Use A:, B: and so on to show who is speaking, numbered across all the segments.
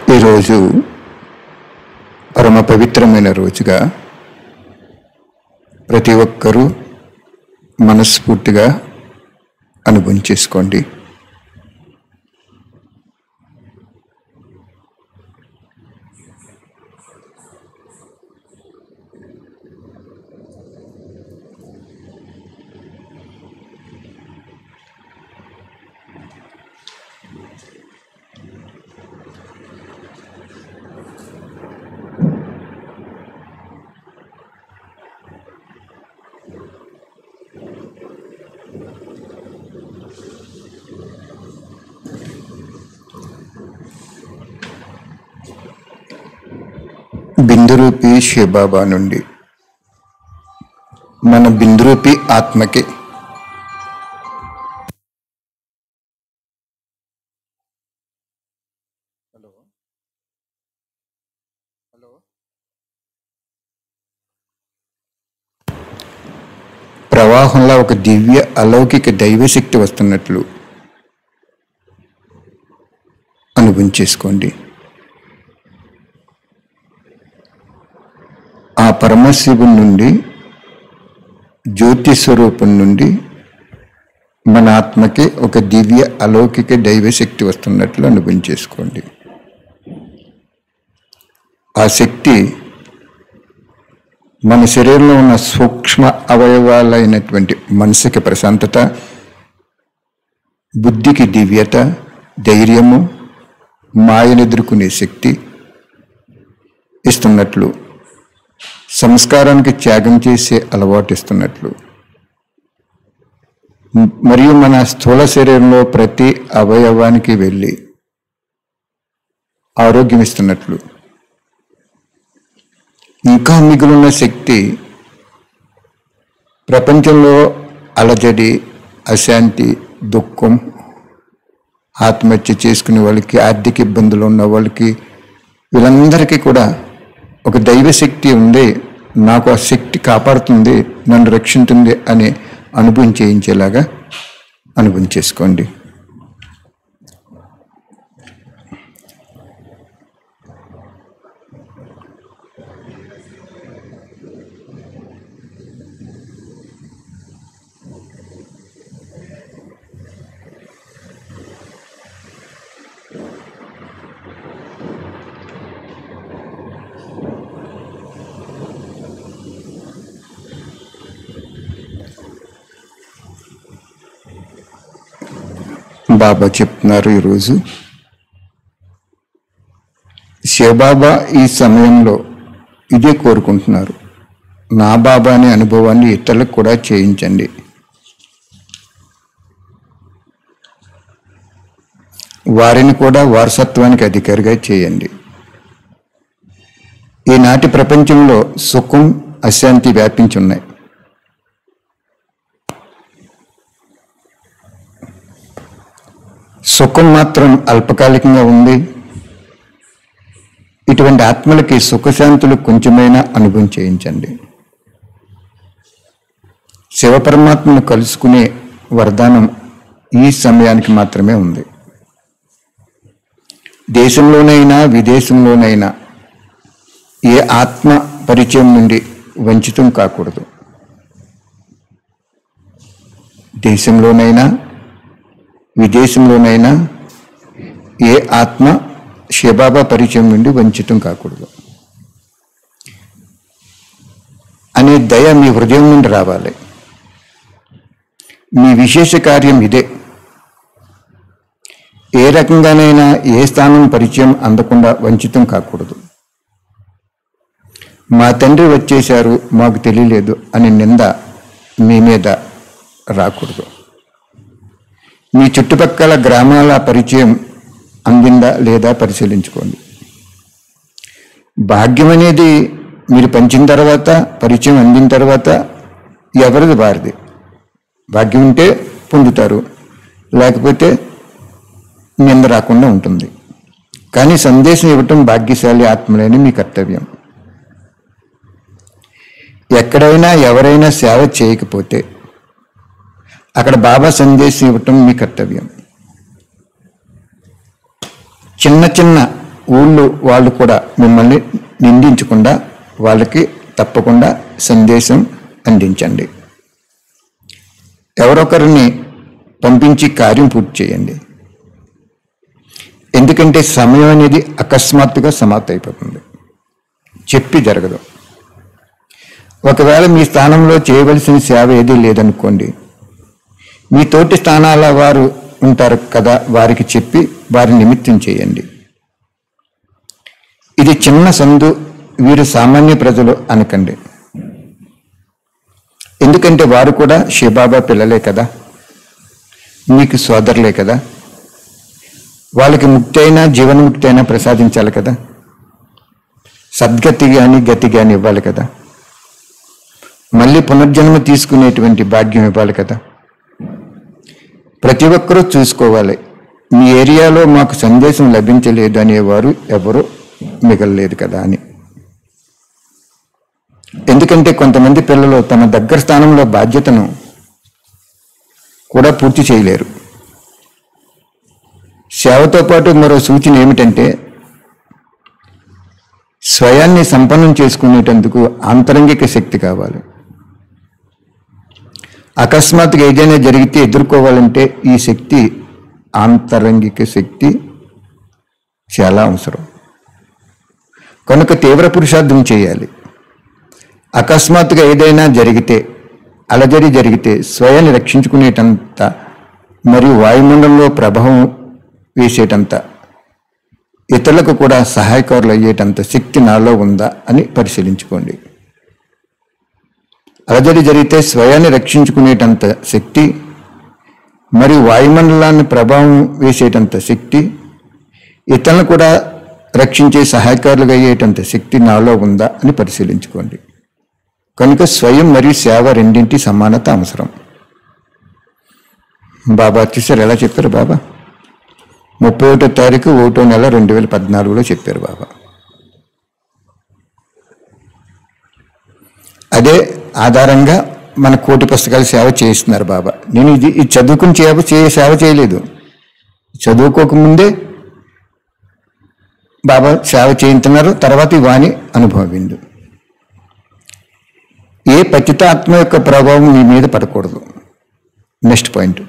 A: ఈరోజు పరమ పవిత్రమైన రోజుగా ప్రతి ఒక్కరూ మనస్ఫూర్తిగా అనుభవం చేసుకోండి బిందురూపి శివబాబా నుండి మన బిందురూపి ఆత్మకి హలో హలో ప్రవాహంలో ఒక దివ్య అలౌకిక దైవశక్తి వస్తున్నట్లు అనుభవం చేసుకోండి ఆ పరమశివుని నుండి జ్యోతి స్వరూపం నుండి మన ఆత్మకి ఒక దివ్య అలౌకిక దైవశక్తి వస్తున్నట్లు అనుభవం చేసుకోండి ఆ శక్తి మన శరీరంలో ఉన్న సూక్ష్మ అవయవాలైనటువంటి మనసుకి ప్రశాంతత బుద్ధికి దివ్యత ధైర్యము మాయను ఎదుర్కొనే శక్తి ఇస్తున్నట్లు సంస్కారానికి త్యాగం చేసే అలవాటు ఇస్తున్నట్లు మ్- మరియు మన స్థూల శరీరంలో ప్రతి అవయవానికి వెళ్ళి ఆరోగ్యం ఇస్తున్నట్లు ఇంకా మిగిలిన శక్తి ప్రపంచంలో అలజడి అశాంతి దుఃఖం ఆత్మహత్య చేసుకునే వాళ్ళకి ఆర్థిక ఇబ్బందులు ఉన్న వాళ్ళకి వీళ్ళందరికీ కూడా ఒక దైవశక్తి ఉంది నాకు ఆ శక్తి కాపాడుతుంది నన్ను రక్షించింది అనే అనుభవం చేయించేలాగా అనుభవం చేసుకోండి బాబా చెప్తున్నారు ఈరోజు శివబాబా ఈ సమయంలో ఇదే కోరుకుంటున్నారు నా బాబా అనే అనుభవాన్ని ఇతరులకు కూడా చేయించండి వారిని కూడా వారసత్వానికి అధికారిగా చేయండి ఈనాటి ప్రపంచంలో సుఖం అశాంతి వ్యాపించి ఉన్నాయి సుఖం మాత్రం అల్పకాలికంగా ఉంది ఇటువంటి ఆత్మలకి సుఖశాంతులు కొంచెమైనా అనుభవం చేయించండి శివపరమాత్మను కలుసుకునే వరదానం ఈ సమయానికి మాత్రమే ఉంది దేశంలోనైనా విదేశంలోనైనా ఏ ఆత్మ పరిచయం నుండి వంచితం కాకూడదు దేశంలోనైనా విదేశంలోనైనా ఏ ఆత్మ శివబాబా పరిచయం నుండి వంచితం కాకూడదు అనే దయ మీ హృదయం నుండి రావాలి మీ విశేష కార్యం ఇదే ఏ రకంగానైనా ఏ స్థానం పరిచయం అందకుండా వంచితం కాకూడదు మా తండ్రి వచ్చేశారు మాకు తెలియలేదు అని నింద మీ మీద రాకూడదు మీ చుట్టుపక్కల గ్రామాల పరిచయం అందిందా లేదా పరిశీలించుకోండి భాగ్యం అనేది మీరు పంచిన తర్వాత పరిచయం అందిన తర్వాత ఎవరిది వారిది భాగ్యం ఉంటే పొందుతారు లేకపోతే నింద రాకుండా ఉంటుంది కానీ సందేశం ఇవ్వటం భాగ్యశాలి ఆత్మలేని మీ కర్తవ్యం ఎక్కడైనా ఎవరైనా సేవ చేయకపోతే అక్కడ బాబా సందేశం ఇవ్వటం మీ కర్తవ్యం చిన్న చిన్న ఊళ్ళో వాళ్ళు కూడా మిమ్మల్ని నిందించకుండా వాళ్ళకి తప్పకుండా సందేశం అందించండి ఎవరొకరిని పంపించి కార్యం పూర్తి చేయండి ఎందుకంటే సమయం అనేది అకస్మాత్తుగా సమాప్తి అయిపోతుంది చెప్పి జరగదు ఒకవేళ మీ స్థానంలో చేయవలసిన సేవ ఏదీ లేదనుకోండి మీ తోటి స్థానాల వారు ఉంటారు కదా వారికి చెప్పి వారి నిమిత్తం చేయండి ఇది చిన్న సందు వీరు సామాన్య ప్రజలు అనకండి ఎందుకంటే వారు కూడా శివబాబా పిల్లలే కదా మీకు సోదరులే కదా వాళ్ళకి ముక్తి అయినా జీవన్ముక్తి అయినా ప్రసాదించాలి కదా సద్గతి కానీ గతి కానీ ఇవ్వాలి కదా మళ్ళీ పునర్జన్మ తీసుకునేటువంటి భాగ్యం ఇవ్వాలి కదా ప్రతి ఒక్కరూ చూసుకోవాలి మీ ఏరియాలో మాకు సందేశం లభించలేదు అనేవారు ఎవరు మిగలలేదు కదా అని ఎందుకంటే కొంతమంది పిల్లలు తమ దగ్గర స్థానంలో బాధ్యతను కూడా పూర్తి చేయలేరు సేవతో పాటు మరో సూచన ఏమిటంటే స్వయాన్ని సంపన్నం చేసుకునేటందుకు ఆంతరంగిక శక్తి కావాలి అకస్మాత్తుగా ఏదైనా జరిగితే ఎదుర్కోవాలంటే ఈ శక్తి ఆంతరంగిక శక్తి చాలా అవసరం కనుక తీవ్ర పురుషార్థం చేయాలి అకస్మాత్తుగా ఏదైనా జరిగితే అలజడి జరిగితే స్వయాన్ని రక్షించుకునేటంత మరియు వాయుమండలంలో ప్రభావం వేసేటంత ఇతరులకు కూడా సహాయకారులు అయ్యేటంత శక్తి నాలో ఉందా అని పరిశీలించుకోండి అలజడి జరిగితే స్వయాన్ని రక్షించుకునేటంత శక్తి మరియు వాయుమండలాన్ని ప్రభావం వేసేటంత శక్తి ఇతరులను కూడా రక్షించే సహాయకారులుగా అయ్యేటంత శక్తి నాలో ఉందా అని పరిశీలించుకోండి కనుక స్వయం మరియు సేవ రెండింటి సమానత అవసరం బాబా చూసారు ఎలా చెప్పారు బాబా ముప్పై ఒకటో తారీఖు ఒకటో నెల రెండు వేల పద్నాలుగులో చెప్పారు బాబా అదే ఆధారంగా మన కోటి పుస్తకాల సేవ చేస్తున్నారు బాబా నేను ఇది ఇది చదువుకుని సేవ చే సేవ చేయలేదు చదువుకోకముందే బాబా సేవ చేయించున్నారు తర్వాత ఈ వాణి అనుభవిందు ఏ పతితాత్మ యొక్క ప్రభావం మీ మీద పడకూడదు నెక్స్ట్ పాయింట్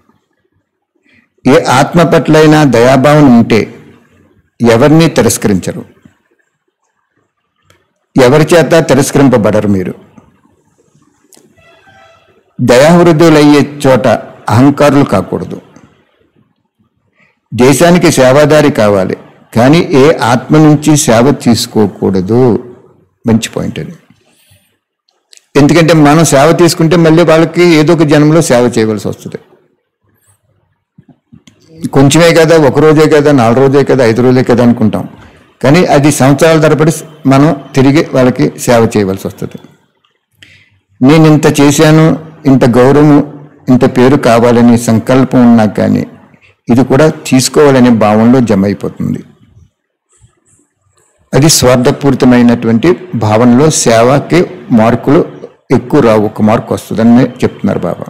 A: ఏ ఆత్మ పట్లైనా దయాభావం ఉంటే ఎవరిని తిరస్కరించరు ఎవరి చేత తిరస్కరింపబడరు మీరు దయాహృదయులయ్యే చోట అహంకారులు కాకూడదు దేశానికి సేవాదారి కావాలి కానీ ఏ ఆత్మ నుంచి సేవ తీసుకోకూడదు మంచి పాయింట్ అది ఎందుకంటే మనం సేవ తీసుకుంటే మళ్ళీ వాళ్ళకి ఏదో ఒక జన్మలో సేవ చేయవలసి వస్తుంది కొంచెమే కదా ఒక రోజే కదా నాలుగు రోజే కదా ఐదు రోజే కదా అనుకుంటాం కానీ అది సంవత్సరాల తరబడి మనం తిరిగి వాళ్ళకి సేవ చేయవలసి వస్తుంది నేను ఇంత చేశాను ఇంత గౌరవం ఇంత పేరు కావాలని సంకల్పం ఉన్నా కానీ ఇది కూడా తీసుకోవాలనే భావంలో జమ అయిపోతుంది అది స్వార్థపూరితమైనటువంటి భావనలో సేవకి మార్కులు ఎక్కువ రావు ఒక మార్కు వస్తుందని చెప్తున్నారు బాబా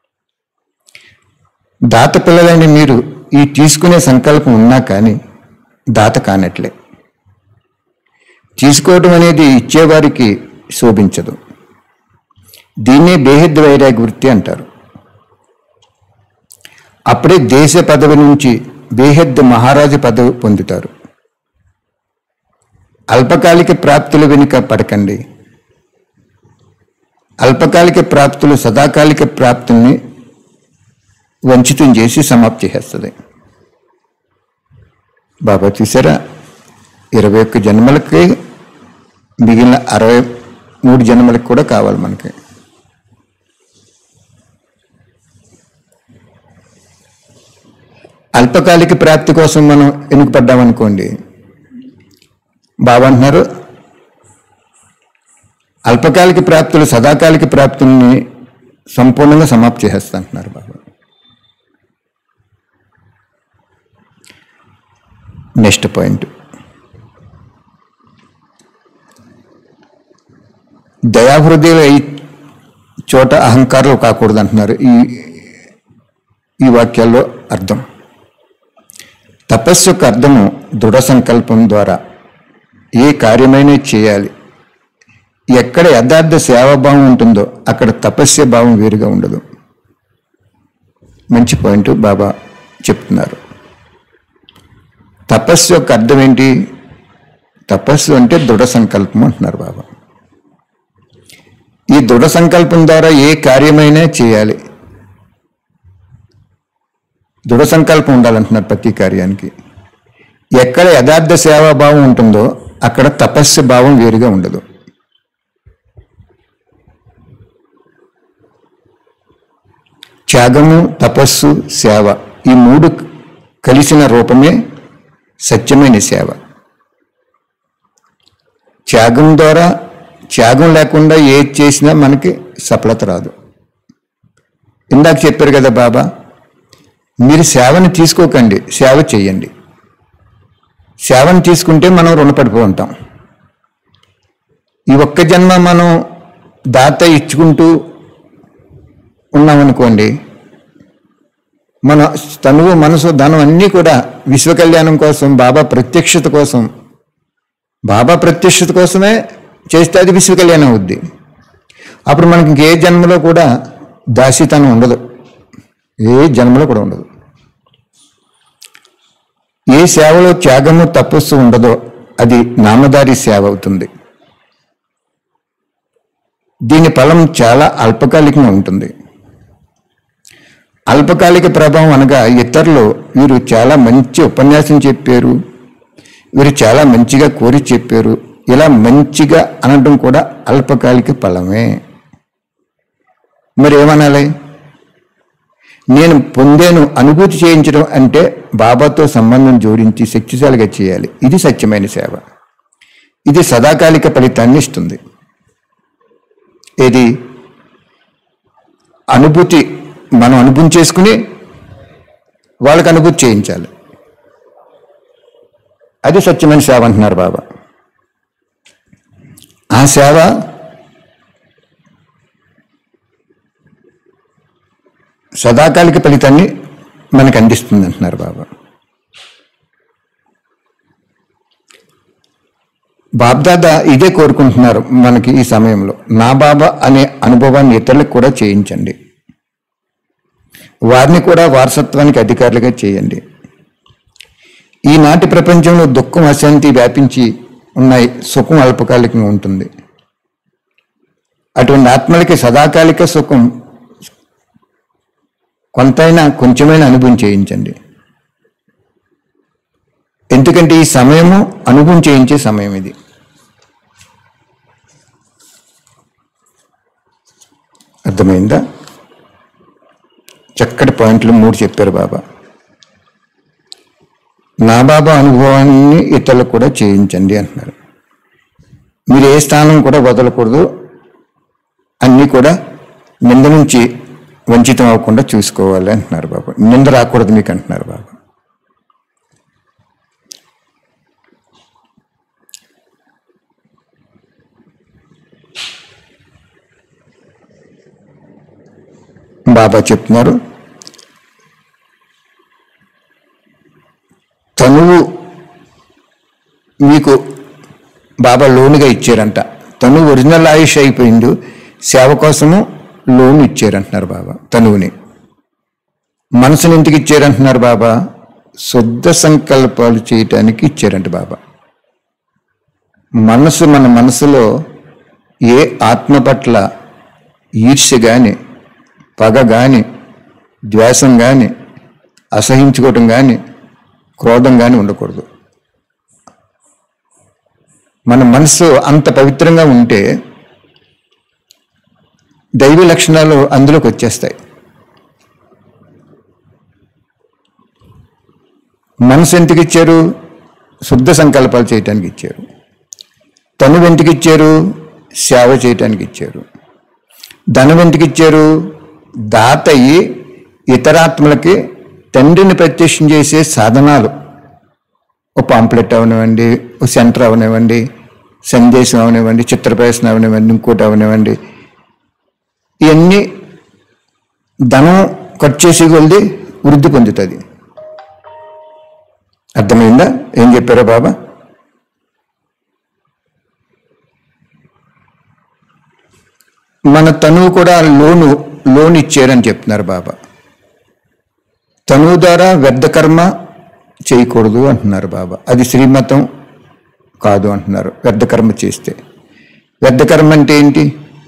A: దాత పిల్లలని మీరు ఈ తీసుకునే సంకల్పం ఉన్నా కానీ దాత కానట్లే తీసుకోవడం అనేది ఇచ్చేవారికి శోభించదు దీన్నే బేహద్ వైరాగ్య వృత్తి అంటారు అప్పుడే దేశ పదవి నుంచి బేహద్ మహారాజు పదవి పొందుతారు అల్పకాలిక ప్రాప్తుల వెనుక పడకండి అల్పకాలిక ప్రాప్తులు సదాకాలిక ప్రాప్తుల్ని వంచితం చేసి సమాప్తి చేస్తుంది బాబా చూసారా ఇరవై ఒక్క జన్మలకి మిగిలిన అరవై మూడు జన్మలకు కూడా కావాలి మనకి అల్పకాలిక ప్రాప్తి కోసం మనం ఎన్నుకపడ్డామనుకోండి బాబా అంటున్నారు అల్పకాలిక ప్రాప్తులు సదాకాలిక ప్రాప్తుల్ని సంపూర్ణంగా సమాప్తి చేసేస్తా అంటున్నారు బాబా నెక్స్ట్ పాయింట్ దయాహృదయులు అయి చోట అహంకారాలు కాకూడదు అంటున్నారు ఈ ఈ వాక్యాల్లో అర్థం తపస్సు యొక్క అర్థము దృఢ సంకల్పం ద్వారా ఏ కార్యమైనా చేయాలి ఎక్కడ యథార్థ సేవాభావం ఉంటుందో అక్కడ తపస్య భావం వేరుగా ఉండదు మంచి పాయింట్ బాబా చెప్తున్నారు తపస్సు యొక్క అర్థం ఏంటి తపస్సు అంటే దృఢ సంకల్పం అంటున్నారు బాబా ఈ దృఢ సంకల్పం ద్వారా ఏ కార్యమైనా చేయాలి దృఢ సంకల్పం ఉండాలంటున్నారు ప్రతి కార్యానికి ఎక్కడ యథార్థ సేవాభావం ఉంటుందో అక్కడ తపస్సు భావం వేరుగా ఉండదు త్యాగము తపస్సు సేవ ఈ మూడు కలిసిన రూపమే సత్యమైన సేవ త్యాగం ద్వారా త్యాగం లేకుండా ఏది చేసినా మనకి సఫలత రాదు ఇందాక చెప్పారు కదా బాబా మీరు సేవని తీసుకోకండి సేవ చేయండి సేవను తీసుకుంటే మనం రుణపడిపో ఉంటాం ఈ ఒక్క జన్మ మనం దాత ఇచ్చుకుంటూ ఉన్నామనుకోండి మన తనువు మనసు ధనం అన్నీ కూడా విశ్వ కళ్యాణం కోసం బాబా ప్రత్యక్షత కోసం బాబా ప్రత్యక్షత కోసమే చేస్తే అది విశ్వ కళ్యాణం అవుద్ది అప్పుడు మనకి ఇంకే జన్మలో కూడా దాసితనం ఉండదు ఏ జన్మలో కూడా ఉండదు ఏ సేవలో త్యాగము తపస్సు ఉండదో అది నామదారి సేవ అవుతుంది దీని ఫలం చాలా అల్పకాలికంగా ఉంటుంది అల్పకాలిక ప్రభావం అనగా ఇతరులు వీరు చాలా మంచి ఉపన్యాసం చెప్పారు వీరు చాలా మంచిగా కోరి చెప్పారు ఇలా మంచిగా అనడం కూడా అల్పకాలిక ఫలమే మరి ఏమనాలి నేను పొందేను అనుభూతి చేయించడం అంటే బాబాతో సంబంధం జోడించి శక్తిశాలిగా చేయాలి ఇది సత్యమైన సేవ ఇది సదాకాలిక ఫలితాన్ని ఇస్తుంది ఏది అనుభూతి మనం అనుభూతి చేసుకుని వాళ్ళకి అనుభూతి చేయించాలి అది సత్యమైన సేవ అంటున్నారు బాబా ఆ సేవ సదాకాలిక ఫలితాన్ని మనకు అందిస్తుంది అంటున్నారు బాబా బాబ్దాదా ఇదే కోరుకుంటున్నారు మనకి ఈ సమయంలో నా బాబా అనే అనుభవాన్ని ఇతరులకు కూడా చేయించండి వారిని కూడా వారసత్వానికి అధికారులుగా చేయండి ఈనాటి ప్రపంచంలో దుఃఖం అశాంతి వ్యాపించి ఉన్నాయి సుఖం అల్పకాలికంగా ఉంటుంది అటువంటి ఆత్మలకి సదాకాలిక సుఖం కొంతైనా కొంచెమైనా అనుభవం చేయించండి ఎందుకంటే ఈ సమయము అనుభవం చేయించే సమయం ఇది అర్థమైందా చక్కటి పాయింట్లు మూడు చెప్పారు బాబా నా బాబా అనుభవాన్ని ఇతరులకు కూడా చేయించండి అంటున్నారు మీరు ఏ స్థానం కూడా వదలకూడదు అన్నీ కూడా నింద నుంచి వంచితం అవ్వకుండా చూసుకోవాలి అంటున్నారు బాబా నింద రాకూడదు మీకు అంటున్నారు బాబా బాబా చెప్తున్నారు తనువు మీకు బాబా లోనుగా ఇచ్చారంట తను ఒరిజినల్ ఆయుష్ అయిపోయింది సేవ కోసము లోన్ ఇచ్చారంటున్నారు బాబా తనువుని మనసుని ఎందుకు ఇచ్చారంటున్నారు బాబా శుద్ధ సంకల్పాలు చేయటానికి ఇచ్చారంట బాబా మనసు మన మనసులో ఏ ఆత్మ పట్ల ఈర్ష్య కానీ పగ కానీ ద్వేషం కానీ అసహించుకోవటం కానీ క్రోధం కానీ ఉండకూడదు మన మనసు అంత పవిత్రంగా ఉంటే దైవ లక్షణాలు అందులోకి వచ్చేస్తాయి మనసు ఎందుకు ఇచ్చారు శుద్ధ సంకల్పాలు చేయటానికి ఇచ్చారు తను ఎందుకు ఇచ్చారు సేవ చేయటానికి ఇచ్చారు ధనం ఎందుకు ఇచ్చారు దాత అయ్యి ఇతరాత్మలకి తండ్రిని ప్రత్యక్షం చేసే సాధనాలు ఓ పాంప్లెట్ అవనివ్వండి ఓ సెంటర్ అవనివ్వండి సందేశం అవనివ్వండి చిత్రప్రదర్శన అవనివ్వండి ఇంకోటి అవనివ్వండి ఇవన్నీ ధనం ఖర్చు చేసే కొలిది వృద్ధి పొందుతుంది అర్థమైందా ఏం చెప్పారో బాబా మన తనువు కూడా లోను లోన్ ఇచ్చారని చెప్తున్నారు బాబా తనువు ద్వారా వ్యర్థ కర్మ చేయకూడదు అంటున్నారు బాబా అది శ్రీమతం కాదు అంటున్నారు వ్యర్థ కర్మ చేస్తే వ్యర్థ కర్మ అంటే ఏంటి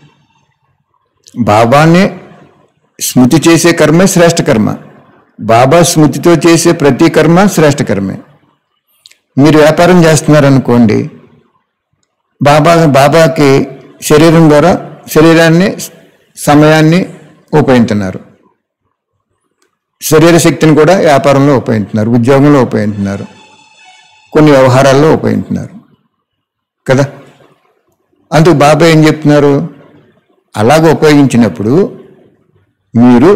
A: బాబానే స్మృతి చేసే కర్మే శ్రేష్ఠ కర్మ బాబా స్మృతితో చేసే ప్రతి కర్మ శ్రేష్ఠ కర్మే మీరు వ్యాపారం చేస్తున్నారనుకోండి బాబా బాబాకి శరీరం ద్వారా శరీరాన్ని సమయాన్ని ఉపయోగిస్తున్నారు శరీర శక్తిని కూడా వ్యాపారంలో ఉపయోగిస్తున్నారు ఉద్యోగంలో ఉపయోగిస్తున్నారు కొన్ని వ్యవహారాల్లో ఉపయోగిస్తున్నారు కదా అందుకు బాబా ఏం చెప్తున్నారు అలాగ ఉపయోగించినప్పుడు మీరు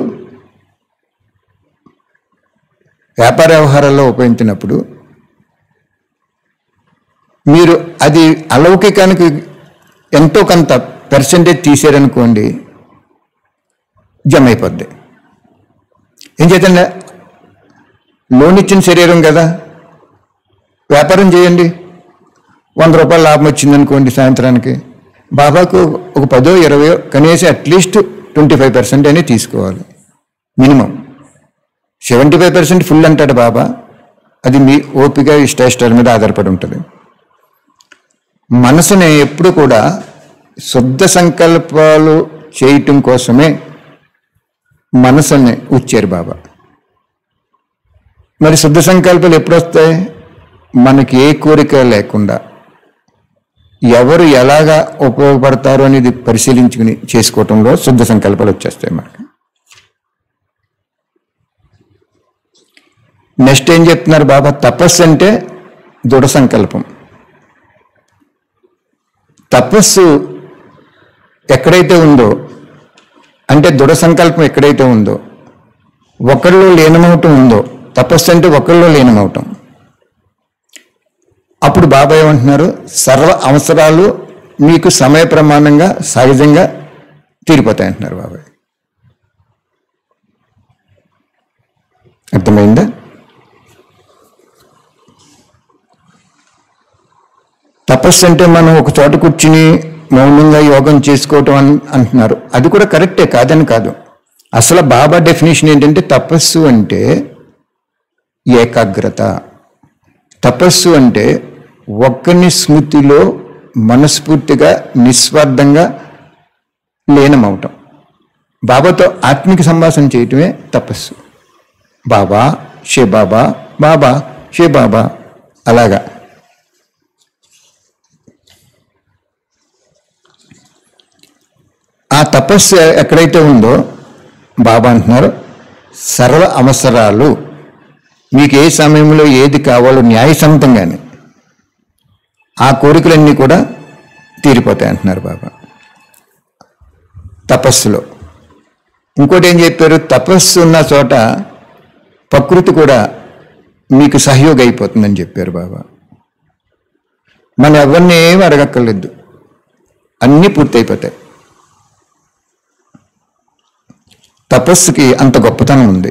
A: వ్యాపార వ్యవహారాల్లో ఉపయోగించినప్పుడు మీరు అది అలౌకికానికి ఎంతో కొంత పర్సంటేజ్ తీసారనుకోండి జమ అయిపోద్ది ఏం చేతండి లోన్ ఇచ్చిన శరీరం కదా వ్యాపారం చేయండి వంద రూపాయలు లాభం వచ్చిందనుకోండి సాయంత్రానికి బాబాకు ఒక పదో ఇరవయో కనీసం అట్లీస్ట్ ట్వంటీ ఫైవ్ పర్సెంట్ అని తీసుకోవాలి minimum seventy five percent full అంటాడు బాబా అది మీ ఓపిక ఇష్టాయిష్టాల మీద ఆధారపడి ఉంటుంది మనసుని ఎప్పుడు కూడా శుద్ధ సంకల్పాలు చేయటం కోసమే మనసుని ఉచ్చారు బాబా మరి శుద్ధ సంకల్పాలు ఎప్పుడు వస్తాయి మనకి ఏ కోరిక లేకుండా ఎవరు ఎలాగా ఉపయోగపడతారు అనేది పరిశీలించుకుని చేసుకోవటంలో శుద్ధ సంకల్పాలు వచ్చేస్తాయి మనకి నెక్స్ట్ ఏం చెప్తున్నారు బాబా తపస్సు అంటే దృఢ సంకల్పం తపస్సు ఎక్కడైతే ఉందో అంటే దృఢ సంకల్పం ఎక్కడైతే ఉందో ఒకళ్ళు లీనమవటం ఉందో తపస్సు అంటే ఒకళ్ళు లీనమవటం అప్పుడు బాబా ఏమంటున్నారు సర్వ అవసరాలు మీకు సమయ ప్రమాణంగా సహజంగా తీరిపోతాయి అంటున్నారు బాబాయ్ అర్థమైందా తపస్సు అంటే మనం ఒక చోట కూర్చుని మౌనంగా యోగం చేసుకోవటం అని అంటున్నారు అది కూడా కరెక్టే కాదని కాదు అసలు బాబా డెఫినేషన్ ఏంటంటే తపస్సు అంటే ఏకాగ్రత తపస్సు అంటే ఒక్కని స్మృతిలో మనస్ఫూర్తిగా నిస్వార్థంగా లీనమవటం బాబాతో ఆత్మిక సంభాషణ చేయటమే తపస్సు బాబా షే బాబా బాబా షే బాబా అలాగా ఆ తపస్సు ఎక్కడైతే ఉందో బాబా అంటున్నారు సర్వ అవసరాలు మీకు ఏ సమయంలో ఏది కావాలో న్యాయసమ్మతంగానే ఆ కోరికలన్నీ కూడా తీరిపోతాయి అంటున్నారు బాబా తపస్సులో ఇంకోటి ఏం చెప్పారు తపస్సు ఉన్న చోట ప్రకృతి కూడా మీకు సహయోగ అయిపోతుందని చెప్పారు బాబా మన ఎవరిని ఏమి అడగక్కర్లేదు అన్నీ పూర్తయిపోతాయి తపస్సుకి అంత గొప్పతనం ఉంది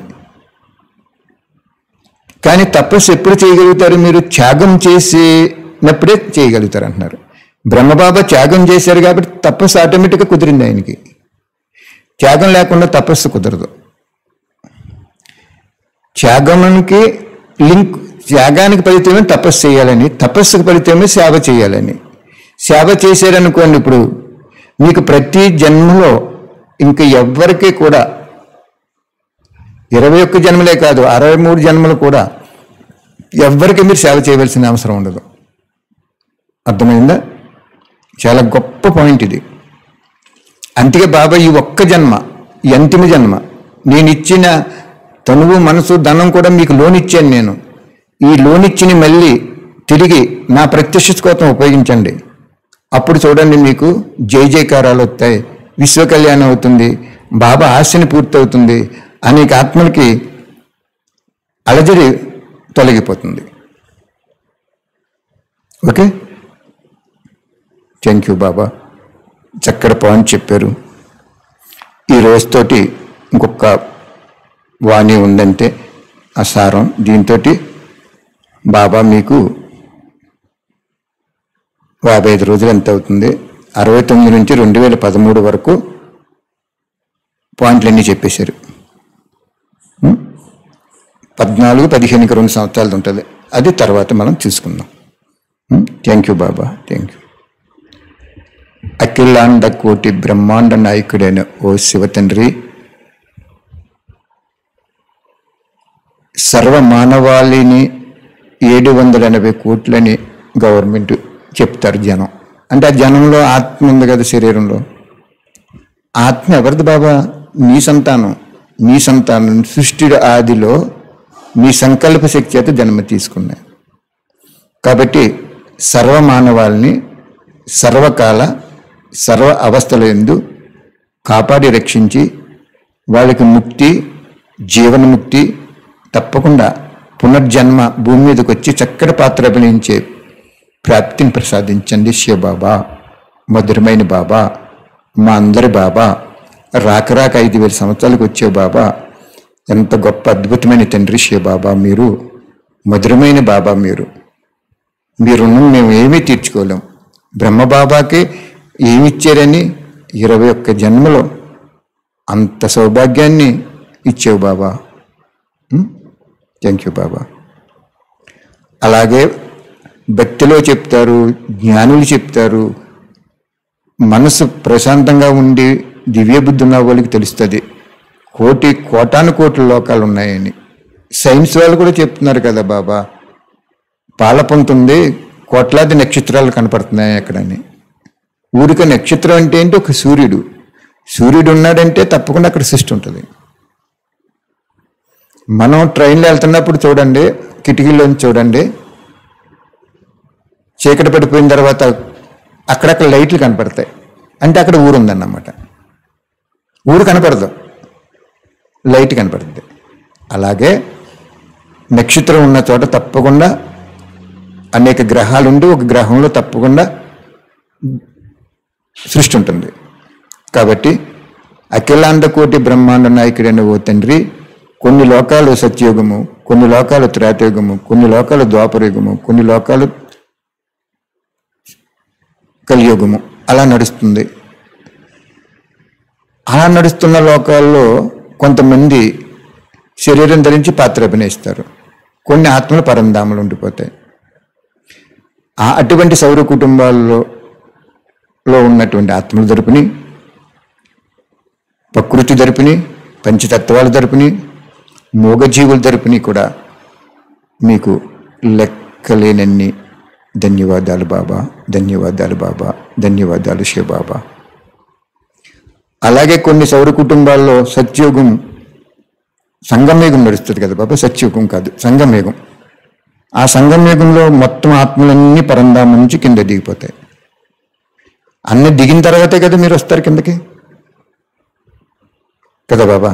A: కానీ తపస్సు ఎప్పుడు చేయగలుగుతారు మీరు త్యాగం చేసినప్పుడే చేయగలుగుతారు అంటున్నారు బ్రహ్మబాబా త్యాగం చేశారు కాబట్టి తపస్సు ఆటోమేటిక్గా కుదిరింది ఆయనకి త్యాగం లేకుండా తపస్సు కుదరదు త్యాగానికి లింక్ త్యాగానికి ఫలితమే తపస్సు చేయాలని తపస్సుకు ఫలితమే సేవ చేయాలని సేవ చేశారనుకోండి ఇప్పుడు మీకు ప్రతి జన్మలో ఇంక ఎవ్వరికీ కూడా ఇరవై ఒక్క జన్మలే కాదు అరవై మూడు జన్మలు కూడా ఎవ్వరికి మీరు సేవ చేయవలసిన అవసరం ఉండదు అర్థమైందా చాలా గొప్ప పాయింట్ ఇది అందుకే బాబా ఈ ఒక్క జన్మ ఈ అంతిమ జన్మ నేను ఇచ్చిన తనువు మనసు ధనం కూడా మీకు లోన్ ఇచ్చాను నేను ఈ లోన్ ఇచ్చిన మళ్ళీ తిరిగి నా ప్రత్యక్ష కోసం ఉపయోగించండి అప్పుడు చూడండి మీకు జై జయకారాలు వస్తాయి విశ్వ కళ్యాణం అవుతుంది బాబా ఆశని పూర్తవుతుంది అనేక ఆత్మలకి అలజడి తొలగిపోతుంది ఓకే థ్యాంక్ యూ బాబా చక్కటి పాయింట్ చెప్పారు ఈ రోజుతోటి ఇంకొక వాణి ఉందంటే ఆ సారం దీంతో బాబా మీకు యాభై ఐదు రోజులు ఎంత అవుతుంది అరవై తొమ్మిది నుంచి రెండు వేల పదమూడు వరకు పాయింట్లన్నీ చెప్పేశారు ఉం? పద్నాలుగు పదిహేనుకి రెండు సంవత్సరాలు ఉంటుంది అది తర్వాత మనం చూసుకుందాం థ్యాంక్ యూ బాబా థ్యాంక్ యూ అఖిలాండ కోటి బ్రహ్మాండ నాయకుడైన ఓ శివ తండ్రి సర్వ మానవాళిని ఏడు వందల ఎనభై కోట్లని గవర్నమెంట్ చెప్తారు జనం అంటే ఆ జనంలో ఆత్మ ఉంది కదా శరీరంలో ఆత్మ ఎవరిది బాబా నీ సంతానం నీ సంతానం సృష్టి ఆదిలో నీ సంకల్ప శక్తి చేత జన్మ తీసుకున్నాయి కాబట్టి సర్వ మానవాళిని సర్వకాల సర్వ అవస్థల ఎందు కాపాడి రక్షించి వాళ్ళకి ముక్తి జీవనముక్తి తప్పకుండా పునర్జన్మ భూమి మీదకి వచ్చి చక్కటి పాత్ర అభినయించే ప్రాప్తిని ప్రసాదించండి శివబాబా మధురమైన బాబా మా అందరి బాబా రాక రాక ఐదు వేల సంవత్సరాలకు వచ్చే బాబా ఎంత గొప్ప అద్భుతమైన తండ్రి శివబాబా మీరు మధురమైన బాబా మీరు మీ రుణం మేము ఏమీ తీర్చుకోలేం బ్రహ్మబాబాకి ఏమి ఇచ్చారని ఇరవై ఒక్క జన్మలో అంత సౌభాగ్యాన్ని ఇచ్చావు బాబా థ్యాంక్ యూ బాబా అలాగే భక్తిలో చెప్తారు జ్ఞానులు చెప్తారు మనసు ప్రశాంతంగా ఉండి దివ్య బుద్ధి ఉన్న వాళ్ళకి తెలుస్తుంది కోటి కోటాను కోట్ల లోకాలు ఉన్నాయని సైన్స్ వాళ్ళు కూడా చెప్తున్నారు కదా బాబా పాలపొంతుంది కోట్లాది నక్షత్రాలు కనపడుతున్నాయి అక్కడని ఊరిక నక్షత్రం అంటే ఏంటి ఒక సూర్యుడు సూర్యుడు ఉన్నాడంటే తప్పకుండా అక్కడ సృష్టి ఉంటుంది మనం ట్రైన్లో వెళ్తున్నప్పుడు చూడండి కిటికీలోంచి చూడండి చీకటి పడిపోయిన తర్వాత అక్కడక్కడ లైట్లు కనపడతాయి అంటే అక్కడ ఊరు ఉందన్నమాట ఊరు కనపడదు లైట్ కనపడుతుంది అలాగే నక్షత్రం ఉన్న చోట తప్పకుండా అనేక గ్రహాలు ఉండి ఒక గ్రహంలో తప్పకుండా సృష్టి ఉంటుంది కాబట్టి అఖిలాండ కోటి బ్రహ్మాండ నాయకుడైన ఓ తండ్రి కొన్ని లోకాలు సత్యయుగము కొన్ని లోకాలు త్రేతయుగము కొన్ని లోకాలు ద్వాపరయుగము కొన్ని లోకాలు కలియుగము అలా నడుస్తుంది అలా నడుస్తున్న లోకాల్లో కొంతమంది శరీరం ధరించి పాత్ర అభినయిస్తారు కొన్ని ఆత్మలు పరంధాములు ఉండిపోతాయి ఆ అటువంటి సౌర కుటుంబాల్లో లో ఉన్నటువంటి ఆత్మల తరపుని ప్రకృతి తరపుని పంచతత్వాల తరపుని మూగజీవుల తరపుని కూడా మీకు లెక్కలేనన్ని ధన్యవాదాలు బాబా ధన్యవాదాలు బాబా ధన్యవాదాలు శివ బాబా అలాగే కొన్ని సౌర కుటుంబాల్లో సత్యోగం సంగమేగం నడుస్తుంది కదా బాబా సత్యుగం కాదు సంగమేగం ఆ సంగమేగంలో మొత్తం ఆత్మలన్నీ పరంధామం నుంచి కింద దిగిపోతాయి అన్నీ దిగిన తర్వాతే కదా మీరు వస్తారు కిందకి కదా బాబా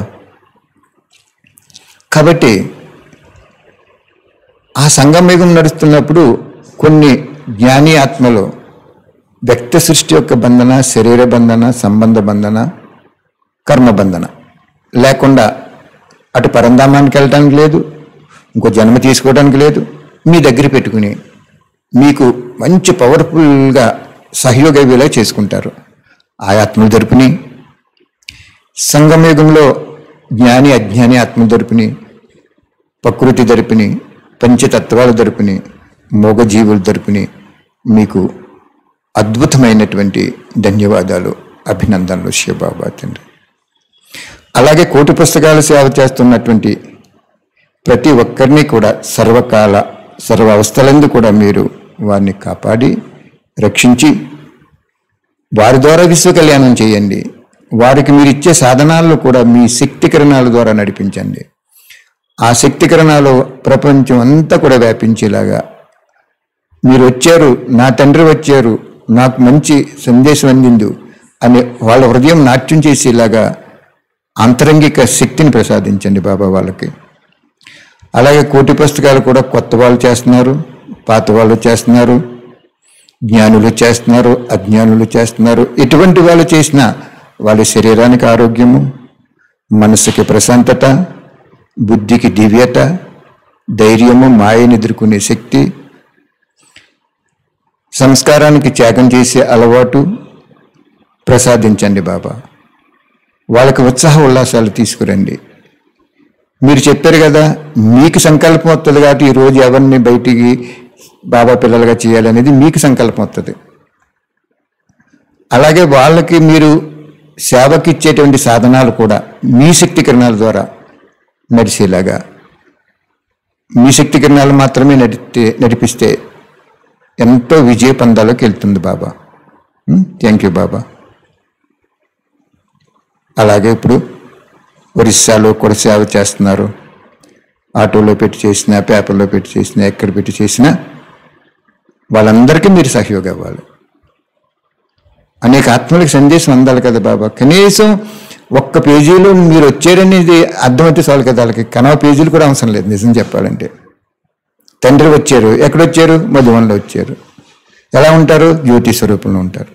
A: కాబట్టి ఆ సంగమేగం నడుస్తున్నప్పుడు కొన్ని జ్ఞాని ఆత్మలు వ్యక్త సృష్టి యొక్క బంధన శరీర బంధన సంబంధ బంధన కర్మ బంధన లేకుండా అటు పరంధామానికి వెళ్ళటానికి లేదు ఇంకో జన్మ తీసుకోవడానికి లేదు మీ దగ్గర పెట్టుకుని మీకు మంచి పవర్ఫుల్గా సహయోగవిలా చేసుకుంటారు ఆ ఆత్మల తరపుని సంగమయుగంలో జ్ఞాని అజ్ఞాని ఆత్మ తరపుని ప్రకృతి తరపుని పంచతత్వాల తరపుని మూగజీవుల తరపుని మీకు అద్భుతమైనటువంటి ధన్యవాదాలు అభినందనలు శివబాబా తండ్రి అలాగే కోటి పుస్తకాలు సేవ చేస్తున్నటువంటి ప్రతి ఒక్కరిని కూడా సర్వకాల సర్వ అవస్థలందు కూడా మీరు వారిని కాపాడి రక్షించి వారి ద్వారా విశ్వ కళ్యాణం చేయండి వారికి మీరు ఇచ్చే సాధనాలను కూడా మీ శక్తి కిరణాల ద్వారా నడిపించండి ఆ శక్తి కిరణాలు ప్రపంచం అంతా కూడా వ్యాపించేలాగా మీరు వచ్చారు నా తండ్రి వచ్చారు నాకు మంచి సందేశం అందిందు అని వాళ్ళ హృదయం నాట్యం చేసేలాగా ఆంతరంగిక శక్తిని ప్రసాదించండి బాబా వాళ్ళకి అలాగే కోటి పుస్తకాలు కూడా కొత్త వాళ్ళు చేస్తున్నారు పాత వాళ్ళు చేస్తున్నారు జ్ఞానులు చేస్తున్నారు అజ్ఞానులు చేస్తున్నారు ఎటువంటి వాళ్ళు చేసినా వాళ్ళ శరీరానికి ఆరోగ్యము మనసుకి ప్రశాంతత బుద్ధికి దివ్యత ధైర్యము మాయను ఎదుర్కొనే శక్తి సంస్కారానికి త్యాగం చేసే అలవాటు ప్రసాదించండి బాబా వాళ్ళకి ఉత్సాహ ఉల్లాసాలు తీసుకురండి మీరు చెప్పారు కదా మీకు సంకల్పం వస్తుంది కాబట్టి ఈరోజు ఎవరిని బయటికి బాబా పిల్లలుగా చేయాలనేది మీకు సంకల్పం వస్తుంది అలాగే వాళ్ళకి మీరు సేవకి ఇచ్చేటువంటి సాధనాలు కూడా మీ శక్తి కిరణాల ద్వారా నడిచేలాగా మీ శక్తి కిరణాలు మాత్రమే నడితే నడిపిస్తే ఎంతో విజయ పందాలోకి వెళ్తుంది బాబా థ్యాంక్ యూ బాబా అలాగే ఇప్పుడు ఒరిస్సాలో కూడా సేవ చేస్తున్నారు ఆటోలో పెట్టి చేసినా పేపర్లో పెట్టి చేసినా ఎక్కడ పెట్టి చేసినా వాళ్ళందరికీ మీరు సహయోగం ఇవ్వాలి అనేక ఆత్మలకు సందేశం అందాలి కదా బాబా కనీసం ఒక్క పేజీలో మీరు వచ్చారనేది అర్థమైతే చాలు కదా వాళ్ళకి కనవ పేజీలు కూడా అవసరం లేదు నిజం చెప్పాలంటే తండ్రి వచ్చారు ఎక్కడొచ్చారు మధువన్లో వచ్చారు ఎలా ఉంటారు జ్యోతి స్వరూపంలో ఉంటారు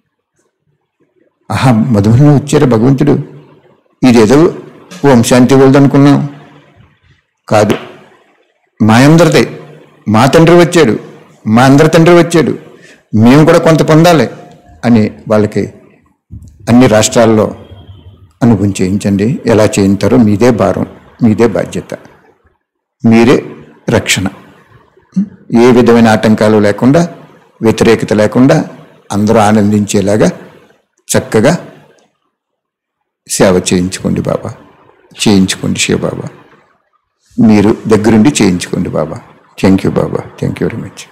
A: ఆహా మధువన్లో వచ్చారు భగవంతుడు ఇదేదో ఓం శాంతి వరల్డ్ అనుకున్నాం కాదు మా అందరిదే మా తండ్రి వచ్చాడు మా అందరి తండ్రి వచ్చాడు మేము కూడా కొంత పొందాలి అని వాళ్ళకి అన్ని రాష్ట్రాల్లో అనుభవం చేయించండి ఎలా చేయించారో మీదే భారం మీదే బాధ్యత మీరే రక్షణ ఏ విధమైన ఆటంకాలు లేకుండా వ్యతిరేకత లేకుండా అందరూ ఆనందించేలాగా చక్కగా సేవ చేయించుకోండి బాబా చేయించుకోండి శివబాబా మీరు దగ్గరుండి చేయించుకోండి బాబా థ్యాంక్ యూ బాబా థ్యాంక్ యూ వెరీ మచ్